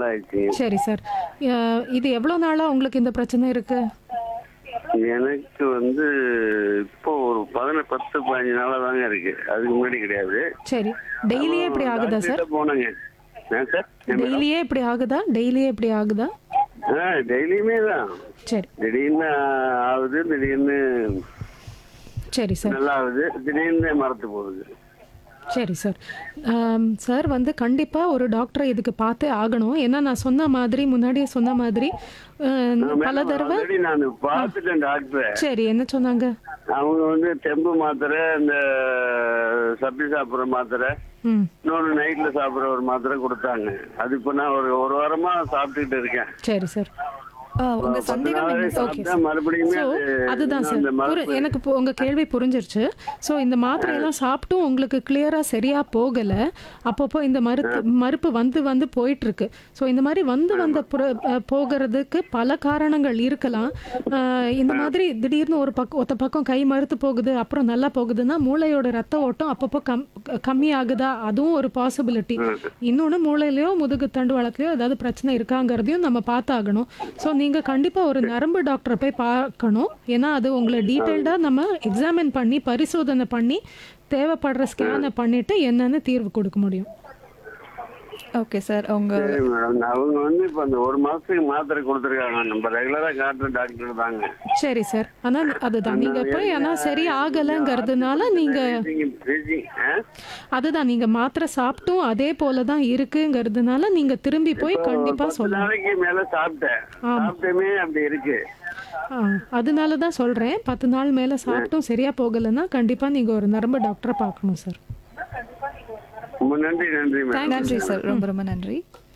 ஆயிடுச்சு சரி சார் அஹ், இது எவ்வளோ நாளாக உங்களுக்கு இந்த பிரச்சனை இருக்கு எனக்கு வந்து இப்போ ஒரு பதினெட்டு பத்து பதினஞ்சு நாளா தாங்க இருக்கு அதுக்கு முன்னாடி கிடையாது சரி டெய்லியே இப்படி ஆகுதா சார் டாக்டர்கிட்ட போனேங்க ஏன் சார் டெய்லியே இப்படி ஆகுதா டெய்லியே இப்படி ஆகுதா ஆ டெய்லியுமே தான் சரி திடீர்னு ஆகுது திடீர்னு சரி சார் நல்லா ஆகுது திடீர்னு மறத்து போகுது சரி சார் ஆம், சார் வந்து கண்டிப்பாக ஒரு டாக்டரை இதுக்கு பார்த்தே ஆகணும் ஏன்னா நான் சொன்ன மாதிரி முன்னாடியே சொன்ன மாதிரி அஹ், பல தடவை ஆல்ரெடி நான் பார்த்துட்டேன் டாக்டரை சரி என்ன சொன்னாங்க அவங்க வந்து தெம்பு மாத்திரை இந்த சப்பி சாப்பிட்ற மாத்திரை ம் இன்னொன்று நைட்ல சாப்பிட்ற ஒரு மாத்திரை கொடுத்தாங்க அது இப்போ நான் ஒரு ஒரு வாரமா சாப்பிட்டுக்கிட்டு இருக்கேன் சரி சார் ஆ, உங்க பத்து சந்தேகம் நாளாவே என்ன சார் சாப்பிட்டா மறுபடியுமே ஸோ அது அதுதான் இன்னும் சார் அந்த ஒரு மரப்பு எனக்கு இப்போ உங்கள் கேள்வி புரிஞ்சிருச்சு ஸோ இந்த மாத்திரையெல்லாம் சாப்பிட்டும் உங்களுக்கு கிளியராக சரியாக போகலை அப்பப்போ இந்த மருத்து மறுப்பு வந்து வந்து போயிட்டுருக்கு ஸோ இந்த மாதிரி வந்து வந்த புற அஹ், போகிறதுக்கு பல காரணங்கள் இருக்கலாம் அஹ், இந்த மாதிரி திடீர்னு ஒரு பக்கம் ஒத்த பக்கம் கை மறுத்து போகுது அப்புறம் நல்லா போகுதுன்னா மூளையோட ரத்த ஓட்டம் அப்பப்போ கம் கம்மி ஆகுதா அதுவும் ஒரு பாசிபிலிட்டி இன்னொன்று மூளையிலையோ முதுகு தண்டுவளத்துலையோ ஏதாவது பிரச்சனை இருக்காங்கிறதையும் நம்ம பார்த்தாகணும் ஸோ நீங்கள் கண்டிப்பாக ஒரு நரம்பு டாக்டரை போய் பார்க்கணும் ஏன்னா அது உங்களை டீட்டெயில்டாக நம்ம எக்ஸாமின் பண்ணி பரிசோதனை பண்ணி தேவைப்படுற ஸ்கேனை பண்ணிட்டு என்னன்னு தீர்வு கொடுக்க முடியும் ஓகே சார் உங்க சரி மேடம் அவங்க வந்து இப்போ அந்த ஒரு மாசத்துக்கு மாத்திரை கொடுத்துருக்காங்க நம்ம ரெகுலரா காட்டுற டாக்டர் தாங்க சரி சார் ஆனால் அதுதான் நீங்கள் போய் ஆனால் சரி ஆகலைங்கிறதுனால நீங்கள் Breathing- breathing, ஆ? அதுதான் நீங்கள் மாத்திரை சாப்பிட்டும் அதே போல தான் இருக்குங்கிறதுனால நீங்கள் திரும்பி போய் கண்டிப்பாக பத்து சொல்லணும் நாளைக்கு மேல சாப்பிட்டேன் சாப்பிட்டுமே அப்படி இருக்கு ஆ, அதனால தான் சொல்கிறேன் பத்து நாள் மேலே சாப்பிட்டும் சரியாக போகலைன்னா கண்டிப்பாக நீங்கள் ஒரு நரம்பு டாக்டரை பார்க்கணும் சார் ரொம்ப நன்றி நன்றி மேடம் நன்றி சார் ரொம்ப ரொம்ப நன்றி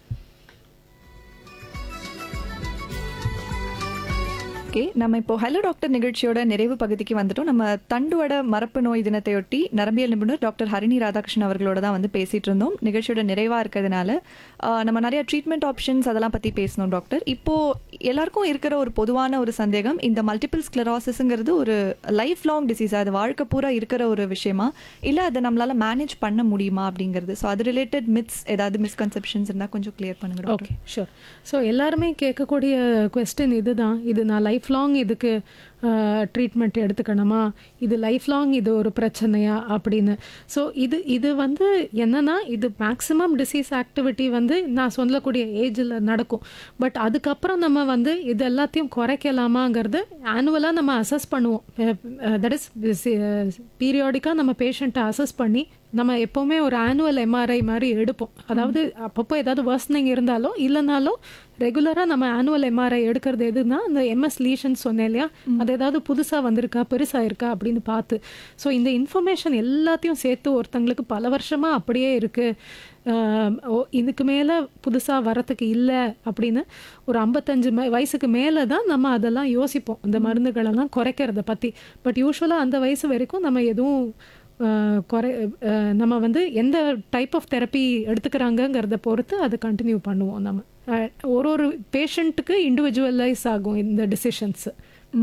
ஓகே நம்ம இப்போ ஹலோ டாக்டர் நிகழ்ச்சியோட நிறைவு பகுதிக்கு வந்துட்டோம் நம்ம தண்டுவட மரப்பு நோய் தினத்தையொட்டி நரம்பியல் நிபுணர் டாக்டர் ஹரிணி ராதாகிருஷ்ணன் அவர்களோட தான் வந்து பேசிட்டு இருந்தோம் நிகழ்ச்சியோட நிறைவா இருக்கிறதுனால ஆஹ், நம்ம நிறைய ட்ரீட்மெண்ட் ஆப்ஷன்ஸ் அதெல்லாம் பத்தி பேசணும் டாக்டர் இப்போ எல்லாருக்கும் இருக்கிற ஒரு பொதுவான ஒரு சந்தேகம் இந்த மல்டிபிள் ஸ்க்ளராசிஸ்ங்கிறது ஒரு லைஃப் லாங் டிசீஸ் அது வாழ்க்கை பூரா இருக்கிற ஒரு விஷயமா இல்ல அதை நம்மளால மேனேஜ் பண்ண முடியுமா அப்படிங்கிறது ஸோ அது ரிலேட்டட் மித்ஸ் ஏதாவது மிஸ்கன்செப்ஷன்ஸ் இருந்தால் கொஞ்சம் கிளியர் பண்ணுங்க டாக்டர் ஓகே ஷூர் ஸோ எல்லாருமே கேட்கக்கூடிய கொஸ்டின் இதுதான் இது நான் லைஃப் லாங் இதுக்கு ட்ரீட்மெண்ட் எடுத்துக்கணுமா இது லைஃப் லாங் இது ஒரு பிரச்சனையா அப்படின்னு ஸோ இது இது வந்து என்னன்னா இது மேக்ஸிமம் டிசீஸ் ஆக்டிவிட்டி வந்து நான் சொல்லக்கூடிய ஏஜில் நடக்கும் பட் அதுக்கப்புறம் நம்ம வந்து இது எல்லாத்தையும் குறைக்கலாமாங்கிறது ஆனுவலாக நம்ம அசஸ் பண்ணுவோம் தட் இஸ் பீரியாடிக்காக நம்ம பேஷண்ட்டை அசஸ் பண்ணி நம்ம எப்போவுமே ஒரு ஆனுவல் எம்ஆர்ஐ மாதிரி எடுப்போம் அதாவது அப்பப்போ ஏதாவது வர்ஸ்னிங் இருந்தாலும் இல்லைனாலும் ரெகுலராக நம்ம ஆனுவல் எம்ஆர்ஐ எடுக்கிறது எதுனா அந்த எம்எஸ் லீஷன் சொன்னேன் இல்லையா அது ஏதாவது புதுசாக வந்திருக்கா பெருசாக இருக்கா அப்படின்னு பார்த்து ஸோ இந்த இன்ஃபர்மேஷன் எல்லாத்தையும் சேர்த்து ஒருத்தங்களுக்கு பல வருஷமாக அப்படியே இருக்குது இதுக்கு மேலே புதுசாக வரத்துக்கு இல்லை அப்படின்னு ஒரு ஐம்பத்தஞ்சு மே வயசுக்கு மேலே தான் நம்ம அதெல்லாம் யோசிப்போம் இந்த மருந்துகளெல்லாம் குறைக்கிறத பற்றி பட் யூஸ்வலாக அந்த வயசு வரைக்கும் நம்ம எதுவும் அஹ், குறை அஹ், நம்ம வந்து எந்த டைப் ஆஃப் தெரப்பி எடுத்துக்கிறாங்கங்கிறத பொறுத்து அதை கண்டினியூ பண்ணுவோம் நம்ம அஹ், ஒரு ஒரு பேஷண்ட்டுக்கு இண்டிவிஜுவலைஸ் ஆகும் இந்த டிசிஷன்ஸு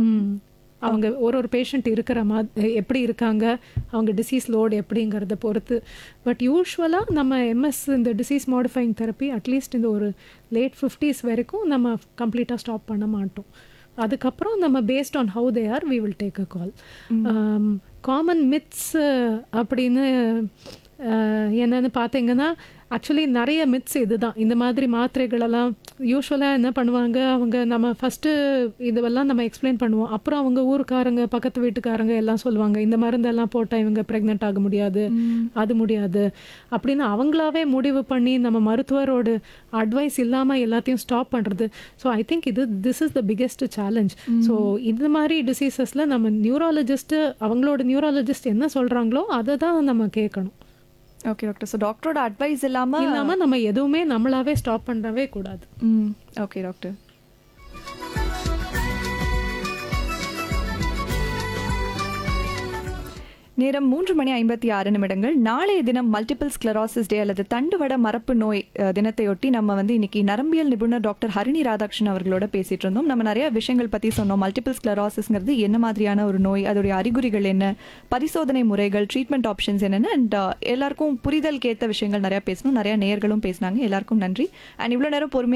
அவங்க ஒரு ஒரு பேஷண்ட் இருக்கிற மா எப்படி இருக்காங்க அவங்க டிசீஸ் லோடு எப்படிங்கிறத பொறுத்து பட் யூஸ்வலாக நம்ம எம்எஸ் இந்த டிசீஸ் மாடிஃபைங் தெரப்பி அட்லீஸ்ட் இந்த ஒரு லேட் ஃபிஃப்டிஸ் வரைக்கும் நம்ம கம்ப்ளீட்டாக ஸ்டாப் பண்ண மாட்டோம் அதுக்கப்புறம் நம்ம based on how they are we will take a call common myths அப்படின்னு அஹ், என்னன்னு பார்த்தீங்கன்னா ஆக்சுவலி நிறைய மித்ஸ் இதுதான் இந்த மாதிரி மாத்திரைகளெல்லாம் யூஸ்வலாக என்ன பண்ணுவாங்க அவங்க நம்ம ஃபஸ்ட்டு இதுவெல்லாம் நம்ம எக்ஸ்பிளைன் பண்ணுவோம் அப்புறம் அவங்க ஊருக்காரங்க பக்கத்து வீட்டுக்காரங்க எல்லாம் சொல்லுவாங்க இந்த மருந்தெல்லாம் போட்டால் இவங்க ப்ரெக்னென்ட் ஆக முடியாது அது முடியாது அப்படின்னு அவங்களாவே முடிவு பண்ணி நம்ம மருத்துவரோட அட்வைஸ் இல்லாமல் எல்லாத்தையும் ஸ்டாப் பண்ணுறது ஸோ ஐ திங்க் இது this is the biggest challenge so இந்த மாதிரி டிசீசஸில் நம்ம நியூராலஜிஸ்ட்டு அவங்களோட நியூராலஜிஸ்ட் என்ன சொல்கிறாங்களோ அதை தான் நம்ம கேட்கணும் ஓகே டாக்டர் ஸோ டாக்டரோட அட்வைஸ் இல்லாம இல்லாமல் நம்ம எதுவுமே நம்மளாவே ஸ்டாப் பண்ணவே கூடாது ம் ஓகே டாக்டர் நேரம் மூன்று மணி ஐம்பத்தி ஆறு நிமிடங்கள் நாளைய தினம் மல்டிபிள் ஸ்க்ளராசிஸ் டே அல்லது தண்டுவட மரப்பு நோய் அஹ், தினத்தையொட்டி நம்ம வந்து இன்னைக்கு நரம்பியல் நிபுணர் டாக்டர் ஹரிணி ராதாகிருஷ்ணன் அவர்களோட பேசிட்டு இருந்தோம் நம்ம நிறைய விஷயங்கள் பத்தி சொன்னோம் மல்டிபிள் ஸ்க்ளராசிஸ்ங்கிறது என்ன மாதிரியான ஒரு நோய் அதோடைய அறிகுறிகள் என்ன பரிசோதனை முறைகள் ட்ரீட்மெண்ட் ஆப்ஷன்ஸ் என்னென்ன அண்ட் எல்லாருக்கும் புரிதல் கேத்த விஷயங்கள் நிறைய பேசணும் நிறைய நேயர்களும் பேசினாங்க எல்லாருக்கும் நன்றி அண்ட் இவ்வளோ நேரம் பொறுமையா